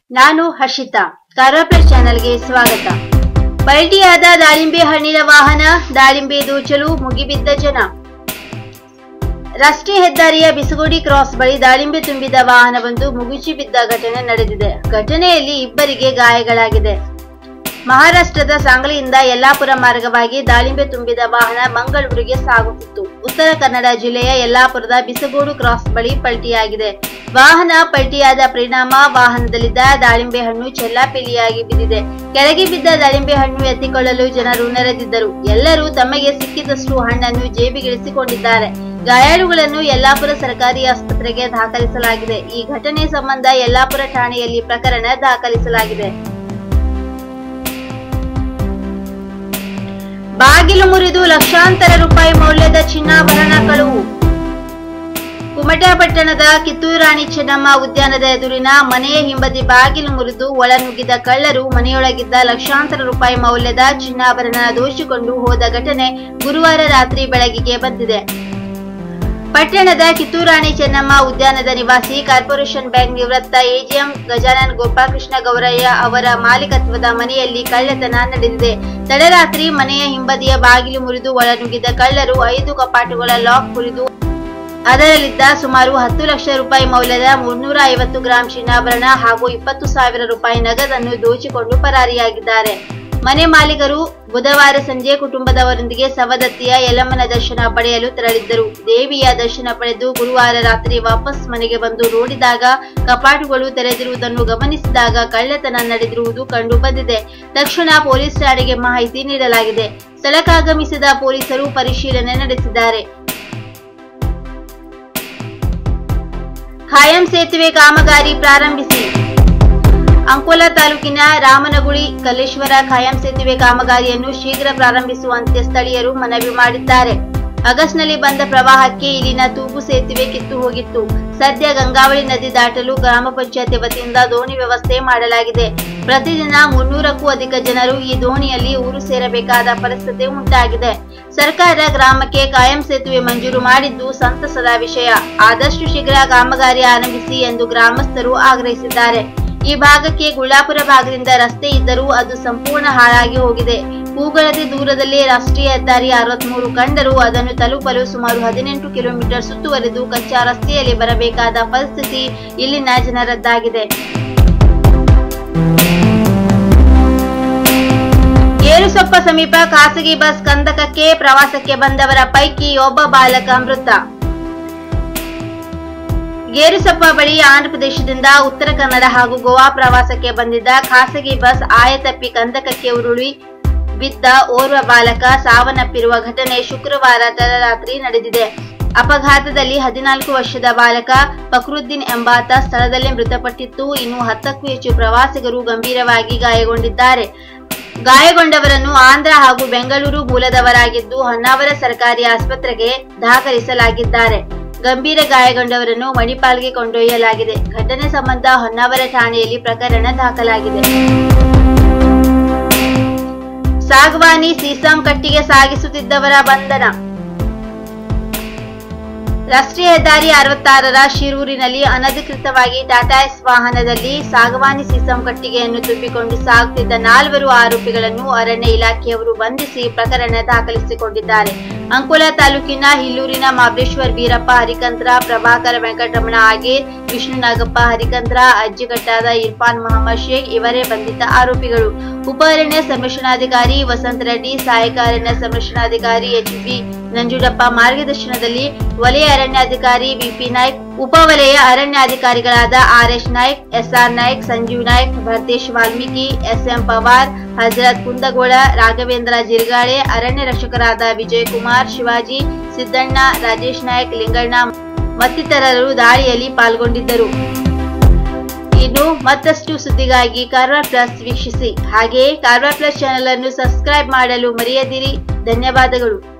ನಾನು ಹರ್ಷಿತಾ ಕಾರ್ವಾಪ್ಲಸ್ ಚಾನೆಲ್ಗೆ ಸ್ವಾಗತ ಪಲ್ಟಿಯಾದ ದಾಳಿಂಬೆ ಹಣ್ಣಿನ ವಾಹನ ದಾಳಿಂಬೆ ದೋಚಲು ಮುಗಿಬಿದ್ದ ಜನ ರಾಷ್ಟ್ರೀಯ ಹೆದ್ದಾರಿಯ ಬಿಸಗೋಡಿ ಕ್ರಾಸ್ ಬಳಿ ದಾಳಿಂಬೆ ತುಂಬಿದ ವಾಹನವೊಂದು ಮುಗುಚಿ ಬಿದ್ದ ಘಟನೆ ನಡೆದಿದೆ ಘಟನೆಯಲ್ಲಿ ಇಬ್ಬರಿಗೆ ಗಾಯಗಳಾಗಿದೆ ಮಹಾರಾಷ್ಟ್ರದ ಸಾಂಗ್ಲಿಯಿಂದ ಯಲ್ಲಾಪುರ ಮಾರ್ಗವಾಗಿ ದಾಳಿಂಬೆ ತುಂಬಿದ ವಾಹನ ಮಂಗಳೂರಿಗೆ ಸಾಗುತ್ತಿತ್ತು ಉತ್ತರ ಕನ್ನಡ ಜಿಲ್ಲೆಯ ಯಲ್ಲಾಪುರದ ಬಿಸಗೋಡು ಕ್ರಾಸ್ ಬಳಿ ಪಲ್ಟಿಯಾಗಿದೆ ವಾಹನ ಪಲ್ಟಿಯಾದ ಪರಿಣಾಮ ವಾಹನದಲ್ಲಿದ್ದ ದಾಳಿಂಬೆ ಹಣ್ಣು ಚೆಲ್ಲಾಪಿಲ್ಲಿಯಾಗಿ ಬಿದ್ದಿದೆ ಕೆಳಗೆ ಬಿದ್ದ ದಾಳಿಂಬೆ ಹಣ್ಣು ಎತ್ತಿಕೊಳ್ಳಲು ಜನರು ನೆರೆದಿದ್ದರು ಎಲ್ಲರೂ ತಮಗೆ ಸಿಕ್ಕಿದಷ್ಟು ಹಣ್ಣನ್ನು ಜೇಬಿಗಿಳಿಸಿಕೊಂಡಿದ್ದಾರೆ ಗಾಯಾಳುಗಳನ್ನು ಯಲ್ಲಾಪುರ ಸರ್ಕಾರಿ ಆಸ್ಪತ್ರೆಗೆ ದಾಖಲಿಸಲಾಗಿದೆ ಈ ಘಟನೆ ಸಂಬಂಧ ಯಲ್ಲಾಪುರ ಠಾಣೆಯಲ್ಲಿ ಪ್ರಕರಣ ದಾಖಲಿಸಲಾಗಿದೆ ಬಾಗಿಲು ಮುರಿದು ಲಕ್ಷಾಂತರ ರೂಪಾಯಿ ಮೌಲ್ಯದ ಚಿನ್ನಾಭರಣ ಕಳುವು ಕುಮಟಾ ಪಟ್ಟಣದ ಕಿತ್ತೂರಾಣಿ ಚೆನ್ನಮ್ಮ ಉದ್ಯಾನದ ಎದುರಿನ ಮನೆಯ ಹಿಂಬದಿ ಬಾಗಿಲು ಮುರಿದು ಒಳನುಗ್ಗಿದ ಕಳ್ಳರು ಮನೆಯೊಳಗಿದ್ದ ಲಕ್ಷಾಂತರ ರೂಪಾಯಿ ಮೌಲ್ಯದ ಚಿನ್ನಾಭರಣ ದೋಚಿಕೊಂಡು ಹೋದ ಘಟನೆ ಗುರುವಾರ ರಾತ್ರಿ ಬೆಳಗಿಗೆ ಬಂದಿದೆ ಪಟ್ಟಣದ ಕಿತ್ತೂರಾಣಿ ಚೆನ್ನಮ್ಮ ಉದ್ಯಾನದ ನಿವಾಸಿ ಕಾರ್ಪೊರೇಷನ್ ಬ್ಯಾಂಕ್ ನಿವೃತ್ತ ಎಜಿಎಂ ಗಜಾನನ್ ಗೋಪಾಲಕೃಷ್ಣ ಗೌರಯ್ಯ ಅವರ ಮಾಲೀಕತ್ವದ ಮನೆಯಲ್ಲಿ ಕಳ್ಳತನ ನಡೆದಿದೆ ತಡರಾತ್ರಿ ಮನೆಯ ಹಿಂಬದಿಯ ಬಾಗಿಲು ಮುರಿದು ಒಳನುಗ್ಗಿದ ಕಳ್ಳರು ಐದು ಕಪಾಟುಗಳ ಲಾಕ್ ಮುರಿದು ಅದರಲ್ಲಿದ್ದ ಸುಮಾರು ಹತ್ತು ಲಕ್ಷ ರೂಪಾಯಿ ಮೌಲ್ಯದ ಮುನ್ನೂರ ಐವತ್ತು ಗ್ರಾಂ ಚಿನ್ನಾಭರಣ ಹಾಗೂ ಇಪ್ಪತ್ತು ಸಾವಿರ ರೂಪಾಯಿ ನಗದನ್ನು ದೋಚಿಕೊಂಡು ಪರಾರಿಯಾಗಿದ್ದಾರೆ ಮನೆ ಮಾಲೀಕರು ಬುಧವಾರ ಸಂಜೆ ಕುಟುಂಬದವರೊಂದಿಗೆ ಸವದತ್ತಿಯ ಯಲ್ಲಮ್ಮನ ದರ್ಶನ ಪಡೆಯಲು ತೆರಳಿದ್ದರು ದೇವಿಯ ದರ್ಶನ ಪಡೆದು ಗುರುವಾರ ರಾತ್ರಿ ವಾಪಸ್ ಮನೆಗೆ ಬಂದು ನೋಡಿದಾಗ ಕಪಾಟುಗಳು ತೆರೆದಿರುವುದನ್ನು ಗಮನಿಸಿದಾಗ ಕಳ್ಳತನ ನಡೆದಿರುವುದು ಕಂಡು ಬಂದಿದೆ ತಕ್ಷಣ ಪೊಲೀಸ್ ಠಾಣೆಗೆ ಮಾಹಿತಿ ನೀಡಲಾಗಿದೆ ಸ್ಥಳಕ್ಕಾಗಮಿಸಿದ ಪೊಲೀಸರು ಪರಿಶೀಲನೆ ನಡೆಸಿದ್ದಾರೆ ಖಾಯಂ ಸೇತುವೆ ಕಾಮಗಾರಿ ಪ್ರಾರಂಭಿಸಿ ಅಂಕೋಲಾ ತಾಲೂಕಿನ ರಾಮನಗುಳಿ ಕಲ್ಲೇಶ್ವರ ಖಾಯಂ ಸೇತುವೆ ಕಾಮಗಾರಿಯನ್ನು ಶೀಘ್ರ ಪ್ರಾರಂಭಿಸುವಂತೆ ಸ್ಥಳೀಯರು ಮನವಿ ಮಾಡಿದ್ದಾರೆ ಆಗಸ್ಟ್ನಲ್ಲಿ ಬಂದ ಪ್ರವಾಹಕ್ಕೆ ಇಲ್ಲಿನ ತೂಗು ಸೇತುವೆ ಕಿತ್ತು ಹೋಗಿತ್ತು ಸದ್ಯ ಗಂಗಾವಳಿ ನದಿ ದಾಟಲು ಗ್ರಾಮ ಪಂಚಾಯತಿ ವತಿಯಿಂದ ದೋಣಿ ವ್ಯವಸ್ಥೆ ಮಾಡಲಾಗಿದೆ ಪ್ರತಿದಿನ ಮುನ್ನೂರಕ್ಕೂ ಅಧಿಕ ಜನರು ಈ ದೋಣಿಯಲ್ಲಿ ಊರು ಸೇರಬೇಕಾದ ಪರಿಸ್ಥಿತಿ ಉಂಟಾಗಿದೆ ಸರ್ಕಾರ ಗ್ರಾಮಕ್ಕೆ ಕಾಯಂ ಸೇತುವೆ ಮಂಜೂರು ಮಾಡಿದ್ದು ಸಂತಸದ ವಿಷಯ ಆದಷ್ಟು ಶೀಘ್ರ ಕಾಮಗಾರಿ ಆರಂಭಿಸಿ ಎಂದು ಗ್ರಾಮಸ್ಥರು ಆಗ್ರಹಿಸಿದ್ದಾರೆ ಈ ಭಾಗಕ್ಕೆ ಗುಳ್ಳಾಪುರ ಭಾಗದಿಂದ ರಸ್ತೆ ಇದ್ದರೂ ಅದು ಸಂಪೂರ್ಣ ಹಾಳಾಗಿ ಹೋಗಿದೆ ಹೂಗಳದಿ ದೂರದಲ್ಲಿ ರಾಷ್ಟ್ರೀಯ ಹೆದ್ದಾರಿ ಅರವತ್ಮೂರು ಕಂಡರೂ ಅದನ್ನು ತಲುಪಲು ಸುಮಾರು ಹದಿನೆಂಟು ಕಿಲೋಮೀಟರ್ ಸುತ್ತುವರೆದು ಕಚ್ಚಾ ರಸ್ತೆಯಲ್ಲಿ ಬರಬೇಕಾದ ಪರಿಸ್ಥಿತಿ ಇಲ್ಲಿನ ಜನರದ್ದಾಗಿದೆ ಏರುಸೊಪ್ಪ ಸಮೀಪ ಖಾಸಗಿ ಬಸ್ ಕಂದಕಕ್ಕೆ ಪ್ರವಾಸಕ್ಕೆ ಬಂದವರ ಪೈಕಿ ಒಬ್ಬ ಬಾಲಕ ಮೃತ ಗೇರುಸಪ್ಪ ಬಳಿ ಆಂಧ್ರಪ್ರದೇಶದಿಂದ ಉತ್ತರ ಕನ್ನಡ ಹಾಗೂ ಗೋವಾ ಪ್ರವಾಸಕ್ಕೆ ಬಂದಿದ್ದ ಖಾಸಗಿ ಬಸ್ ಆಯತಪ್ಪಿ ಕಂದಕಕ್ಕೆ ಉರುಳಿ ಬಿದ್ದ ಓರ್ವ ಬಾಲಕ ಸಾವನ್ನಪ್ಪಿರುವ ಘಟನೆ ಶುಕ್ರವಾರ ತಡರಾತ್ರಿ ನಡೆದಿದೆ ಅಪಘಾತದಲ್ಲಿ ಹದಿನಾಲ್ಕು ವರ್ಷದ ಬಾಲಕ ಫಕ್ರುದ್ದೀನ್ ಎಂಬಾತ ಸ್ಥಳದಲ್ಲೇ ಮೃತಪಟ್ಟಿದ್ದು ಇನ್ನು ಹತ್ತಕ್ಕೂ ಹೆಚ್ಚು ಪ್ರವಾಸಿಗರು ಗಂಭೀರವಾಗಿ ಗಾಯಗೊಂಡಿದ್ದಾರೆ ಗಾಯಗೊಂಡವರನ್ನು ಆಂಧ್ರ ಹಾಗೂ ಬೆಂಗಳೂರು ಮೂಲದವರಾಗಿದ್ದು ಹೊನ್ನಾವರ ಸರ್ಕಾರಿ ಆಸ್ಪತ್ರೆಗೆ ದಾಖಲಿಸಲಾಗಿದ್ದಾರೆ ಗಂಭೀರ ಗಾಯಗೊಂಡವರನ್ನು ಮಣಿಪಾಲ್ಗೆ ಕೊಂಡೊಯ್ಯಲಾಗಿದೆ ಘಟನೆ ಸಂಬಂಧ ಹೊನ್ನಾವರ ಠಾಣೆಯಲ್ಲಿ ಪ್ರಕರಣ ದಾಖಲಾಗಿದೆ ಸಾಗವಾನಿ ಸೀಸಂ ಕಟ್ಟಿಗೆ ಸಾಗಿಸುತ್ತಿದ್ದವರ ಬಂಧನ ರಾಷ್ಟ್ರೀಯ ಹೆದ್ದಾರಿ ಅರವತ್ತಾರರ ಶಿರೂರಿನಲ್ಲಿ ಅನಧಿಕೃತವಾಗಿ ಟಾಟಾ ಎಸ್ ವಾಹನದಲ್ಲಿ ಸಾಗವಾನಿ ಸೀಸಂ ಕಟ್ಟಿಗೆಯನ್ನು ತುಂಬಿಕೊಂಡು ಸಾಗುತ್ತಿದ್ದ ನಾಲ್ವರು ಆರೋಪಿಗಳನ್ನು ಅರಣ್ಯ ಇಲಾಖೆಯವರು ಬಂಧಿಸಿ ಪ್ರಕರಣ ದಾಖಲಿಸಿಕೊಂಡಿದ್ದಾರೆ ಅಂಕೋಲಾ ತಾಲೂಕಿನ ಹಿಲ್ಲೂರಿನ ಮಾಬಲೇಶ್ವರ್ ಬೀರಪ್ಪ ಹರಿಕಂತ್ರ ಪ್ರಭಾಕರ ವೆಂಕಟರಮಣ ಆಗೇರ್ ವಿಷ್ಣು ನಾಗಪ್ಪ ಹರಿಕಂತ್ರ ಅಜ್ಜಿಗಟ್ಟಾದ ಇರ್ಫಾನ್ ಮೊಹಮ್ಮದ್ ಶೇಖ್ ಇವರೇ ಬಂಧಿತ ಆರೋಪಿಗಳು ಉಪ ಅರಣ್ಯ ಸಂರಕ್ಷಣಾಧಿಕಾರಿ ವಸಂತ ರೆಡ್ಡಿ ಸಹಾಯಕ ಅರಣ್ಯ ಸಂರಕ್ಷಣಾಧಿಕಾರಿ ಎಚ್ ಬಿ ನಂಜುಡಪ್ಪ ಮಾರ್ಗದರ್ಶನದಲ್ಲಿ ವಲಯ ಅರಣ್ಯಾಧಿಕಾರಿ ವಿಪಿ ನಾಯ್ಕ್ ಉಪವಲಯ ಅರಣ್ಯಾಧಿಕಾರಿಗಳಾದ R S Naik SR Naik Sanjeev Naik Bharatesh Valmiki SM Pawar Hazrat Kundagol Raghavendra Jirgale ಅರಣ್ಯ ರಕ್ಷಕರಾದ ವಿಜಯ್ ಕುಮಾರ್ ಶಿವಾಜಿ ಸಿದ್ದಣ್ಣ ರಾಜೇಶ್ ನಾಯ್ಕ್ ಲಿಂಗಣ್ಣ ಮತ್ತಿತರರು ದಾಳಿಯಲ್ಲಿ ಪಾಲ್ಗೊಂಡಿದ್ದರು ಇನ್ನು ಮತ್ತಷ್ಟು ಸುದ್ದಿಗಾಗಿ ಕಾರ್ವಾರ್ ಪ್ಲಸ್ ವೀಕ್ಷಿಸಿ ಹಾಗೆಯೇ ಕಾರ್ವಾರ್ ಪ್ಲಸ್ ಚಾನೆಲ್ ಅನ್ನು ಸಬ್ಸ್ಕ್ರೈಬ್ ಮಾಡಲು ಮರೆಯದಿರಿ ಧನ್ಯವಾದಗಳು